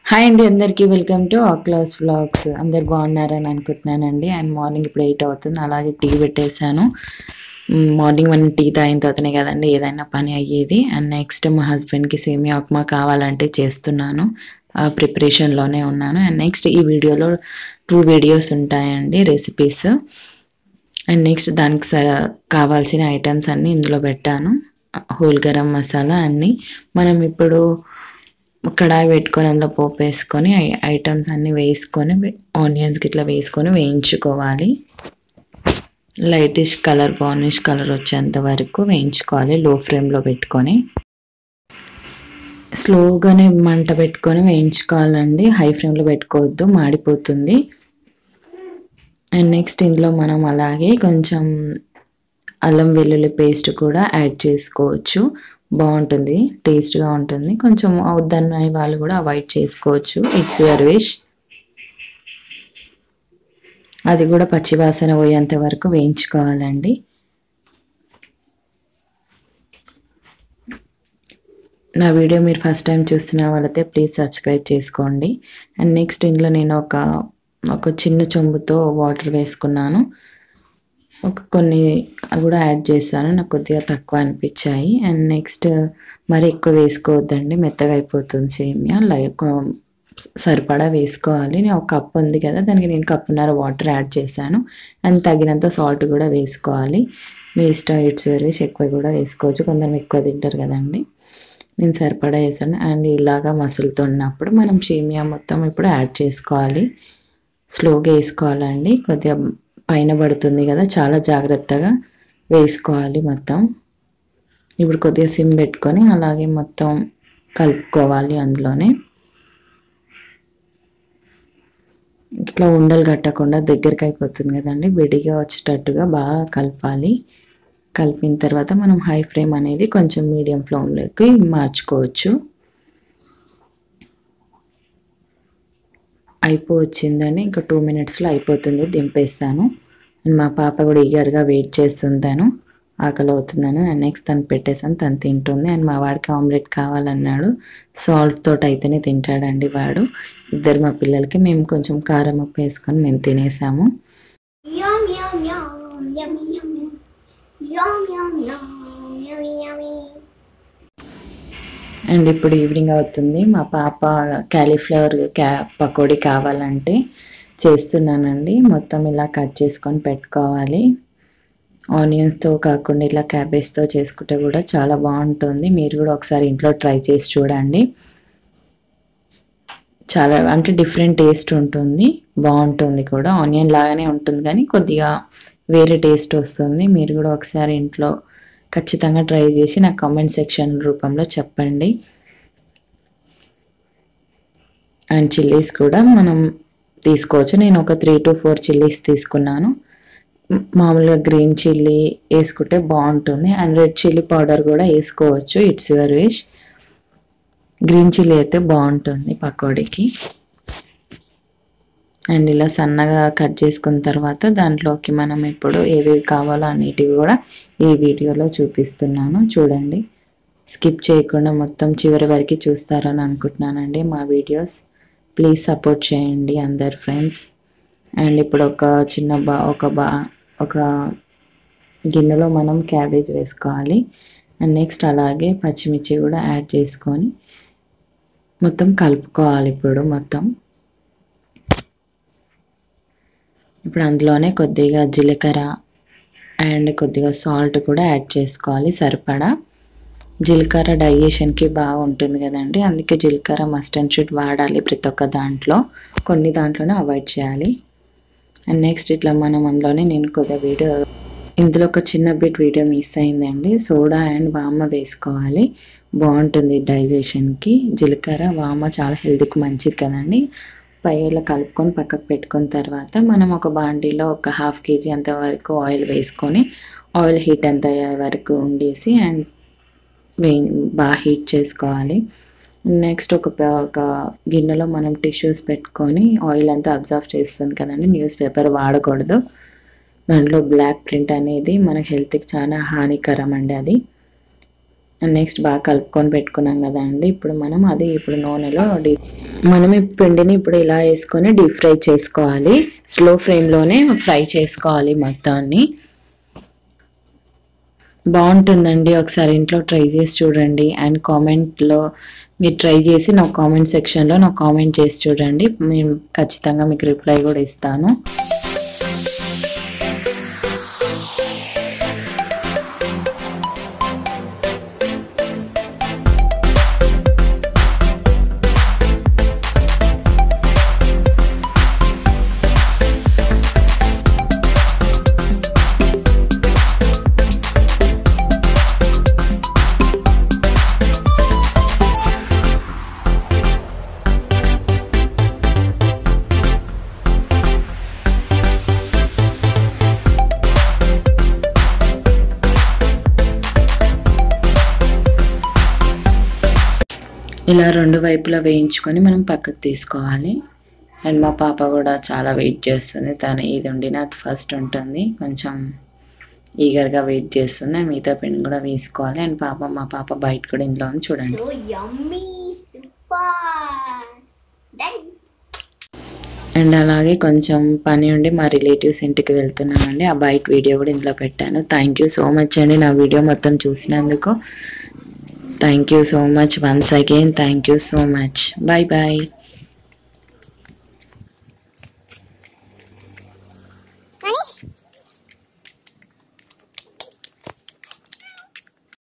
Hi అండి అందరికీ welcome to ఆక్లాస్ vlogs అందరు బాగున్నారని అనుకుంటున్నానండి అండ్ మార్నింగ్ ఇప్పుడు ఎయిట్ అవుతుంది అలాగే టీ పెట్టేశాను మ్, మార్నింగ్ మనం టీ తాగిన తర్వాతనే కదండి ఏదైనా పని అయ్యేది అండ్ నెక్స్ట్ మా హస్బెండ్కి సేమియా ఉప్మా కావాలంటే చేస్తున్నాను ఆ ప్రిపరేషన్లోనే ఉన్నాను అండ్ నెక్స్ట్ ఈ వీడియోలో టూ వీడియోస్ ఉంటాయండి రెసిపీస్ అండ్ నెక్స్ట్ దానికి స కావాల్సిన ఐటమ్స్ అన్నీ ఇందులో పెట్టాను హోల్ గరం మసాలా అన్నీ మనం ఇప్పుడు కడాయి పెట్టుకొని అందులో పోపు వేసుకొని ఐటమ్స్ అన్నీ వేసుకొని ఆనియన్స్ ఇట్లా వేసుకొని వేయించుకోవాలి లైటిష్ కలర్ బానిష్ కలర్ వచ్చేంత వరకు వేయించుకోవాలి లో ఫ్లేమ్లో పెట్టుకొని స్లోగానే మంట పెట్టుకొని వేయించుకోవాలండి హై ఫ్లేమ్లో పెట్టుకోవద్దు మాడిపోతుంది అండ్ నెక్స్ట్ ఇందులో మనం అలాగే కొంచెం అల్లం వెల్లుల్లి పేస్ట్ కూడా యాడ్ చేసుకోవచ్చు బాగుంటుంది టేస్ట్గా ఉంటుంది కొంచెం వద్దన్న వాళ్ళు కూడా అవాయిడ్ చేసుకోవచ్చు ఇట్స్ యువర్ విష్ అది కూడా పచ్చివాసన పోయేంత వరకు వేయించుకోవాలండి నా వీడియో మీరు ఫస్ట్ టైం చూస్తున్న వాళ్ళైతే ప్లీజ్ సబ్స్క్రైబ్ చేసుకోండి అండ్ నెక్స్ట్ ఇందులో నేను ఒక ఒక చిన్న చెంబుతో వాటర్ వేసుకున్నాను ఒక కొన్ని కూడా యాడ్ చేశాను నాకు కొద్దిగా తక్కువ అనిపించాయి అండ్ నెక్స్ట్ మరి ఎక్కువ వేసుకోవద్దండి మెత్తగా అయిపోతుంది సేమియా లైక్ సరిపడా వేసుకోవాలి నేను ఒక కప్ ఉంది కదా దానికి నేను కప్పున్నర వాటర్ యాడ్ చేశాను అండ్ తగినంత సాల్ట్ కూడా వేసుకోవాలి మీ ఇష్టం ఇట్స్ వెరీస్ ఎక్కువ కూడా వేసుకోవచ్చు కొందరు ఎక్కువ తింటారు కదండి నేను సరిపడా వేసాను అండ్ ఇలాగా మసులుతున్నప్పుడు మనం సేమియా మొత్తం ఇప్పుడు యాడ్ చేసుకోవాలి స్లోగా వేసుకోవాలండి కొద్దిగా పైన పడుతుంది కదా చాలా జాగ్రత్తగా వేసుకోవాలి మొత్తం ఇప్పుడు కొద్దిగా సిమ్ పెట్టుకొని అలాగే మొత్తం కలుపుకోవాలి అందులోనే ఇట్లా ఉండలు కట్టకుండా దగ్గరికి అయిపోతుంది కదండి విడిగా వచ్చేటట్టుగా బాగా కలపాలి కలిపిన తర్వాత మనం హై ఫ్లేమ్ అనేది కొంచెం మీడియం ఫ్లేమ్లోకి మార్చుకోవచ్చు అయిపోవచ్చిందండి ఇంకా టూ మినిట్స్లో అయిపోతుంది దింపేస్తాను మా పాప కూడా ఈగర్గా వెయిట్ చేస్తుంది తను ఆకలి అవుతుందని అండ్ నెక్స్ట్ తను పెట్టేసాను తను తింటుంది అండ్ మా వాడికి ఆమ్లెట్ కావాలన్నాడు సాల్ట్ తోటి అయితేనే తింటాడండి వాడు ఇద్దరు మా పిల్లలకి మేము కొంచెం కారం ఉప్పు వేసుకొని మేము తినేసాము Yum yum yum yummy yummy yum yum yum yummy yummy. And ఇప్పుడు ఈవినింగ్ అవుతుంది మా పాప క్యాలీఫ్లవర్ క్యా పకోడీ కావాలంటే చేస్తున్నానండి మొత్తం ఇలా కట్ చేసుకొని పెట్టుకోవాలి ఆనియన్స్తో కాకుండా ఇలా క్యాబేజ్తో చేసుకుంటే కూడా చాలా బాగుంటుంది మీరు కూడా ఒకసారి ఇంట్లో ట్రై చేసి చూడండి చాలా అంటే డిఫరెంట్ టేస్ట్ ఉంటుంది బాగుంటుంది కూడా ఆనియన్ లాగానే ఉంటుంది కానీ కొద్దిగా వేరే టేస్ట్ వస్తుంది మీరు కూడా ఒకసారి ఇంట్లో ఖచ్చితంగా ట్రై చేసి నాకు కామెంట్ సెక్షన్ రూపంలో చెప్పండి అండ్ చిల్లీస్ కూడా మనం తీసుకోవచ్చు నేను ఒక త్రీ టు ఫోర్ చిల్లీస్ తీసుకున్నాను మ్, మామూలుగా గ్రీన్ చిల్లీ వేసుకుంటే బాగుంటుంది అండ్ రెడ్ చిల్లీ పౌడర్ కూడా వేసుకోవచ్చు it's your wish green chilli అయితే బాగుంటుంది పకోడీకి అండ్ ఇలా సన్నగా కట్ చేసుకున్న తర్వాత దాంట్లోకి మనం ఇప్పుడు ఏవేవి కావాలో అన్నిటివి కూడా ఈ వీడియోలో చూపిస్తున్నాను చూడండి స్కిప్ చేయకుండా మొత్తం చివరి వరకు చూస్తారని అనుకుంటున్నానండి మా వీడియోస్ ప్లీజ్ సపోర్ట్ చేయండి అందరు ఫ్రెండ్స్ అండ్ ఇప్పుడు ఒక చిన్న బా ఒక బా ఒక గిన్నెలో మనం క్యాబేజ్ వేసుకోవాలి అండ్ నెక్స్ట్ అలాగే పచ్చిమిర్చి కూడా యాడ్ చేసుకొని మొత్తం కలుపుకోవాలి ఇప్పుడు మొత్తం ఇప్పుడు అందులోనే కొద్దిగా జీలకర్ర అండ్ కొద్దిగా సాల్ట్ కూడా యాడ్ చేసుకోవాలి సరిపడా జీలకర్ర డైజెషన్కి బాగా ఉంటుంది కదండి అందుకే జీలకర్ర మస్ట్ అండ్ షుడ్ వాడాలి ప్రతి ఒక్క దాంట్లో కొన్ని దాంట్లోనే అవాయిడ్ చేయాలి అండ్ నెక్స్ట్ ఇట్లా మనం అందులోనే నేను కొద్దిగా వీడియో ఇందులో ఒక చిన్న బిట్ వీడియో మిస్ అయిందండి సోడా అండ్ వామ వేసుకోవాలి బాగుంటుంది డైజెషన్కి జీలకర్ర వామ చాలా హెల్త్కి మంచిది కదండి పై ఇలా కలుపుకొని పక్కకు పెట్టుకున్న తర్వాత మనం ఒక బాండీలో ఒక హాఫ్ కేజీ అంత వరకు ఆయిల్ వేసుకొని ఆయిల్ హీట్ అంత అయ్యే వరకు ఉండేసి అండ్ వే బాగా హీట్ చేసుకోవాలి నెక్స్ట్ ఒక ప- ఒక గిన్నెలో మనం టిష్యూస్ పెట్టుకొని ఆయిల్ అంతా అబ్జర్వ్ చేస్తుంది కదండి న్యూస్ పేపర్ వాడకూడదు దాంట్లో బ్లాక్ ప్రింట్ అనేది మన హెల్త్కి చాలా హానికరం అండి అది అండ్ నెక్స్ట్ బాగా కలుపుకొని పెట్టుకున్నాం కదా అండి ఇప్పుడు మనం అది ఇప్పుడు నూనెలో డీప్ మనం ఈ పిండిని ఇప్పుడు ఇలా వేసుకొని డీప్ ఫ్రై చేసుకోవాలి స్లో ఫ్లేమ్లోనే ఫ్రై చేసుకోవాలి మొత్తాన్ని బాగుంటుందండి ఒకసారి ఇంట్లో ట్రై చేసి చూడండి అండ్ కామెంట్లో మీరు ట్రై చేసి నా కామెంట్ సెక్షన్లో నాకు కామెంట్ చేసి చూడండి నేను ఖచ్చితంగా మీకు రిప్లై కూడా ఇస్తాను ఇలా రెండు వైపులా వేయించుకొని మనం పక్కకు తీసుకోవాలి అండ్ మా పాప కూడా చాలా వెయిట్ చేస్తుంది తను ఇది ఉండి నాకు ఫస్ట్ ఉంటుంది కొంచెం ఈగర్గా వెయిట్ చేస్తుంది మిగతా పిండి కూడా వేసుకోవాలి అండ్ పాప మా పాప బయట కూడా ఇంట్లో ఉంది చూడండి So yummy, super. Done. And అలాగే కొంచెం పని ఉండి మా రిలేటివ్స్ ఇంటికి వెళ్తున్నానండి ఆ బయట వీడియో కూడా ఇందులో పెట్టాను థ్యాంక్ యూ సో మచ్ అండి నా వీడియో మొత్తం చూసినందుకు thank you so much once again thank you so much bye bye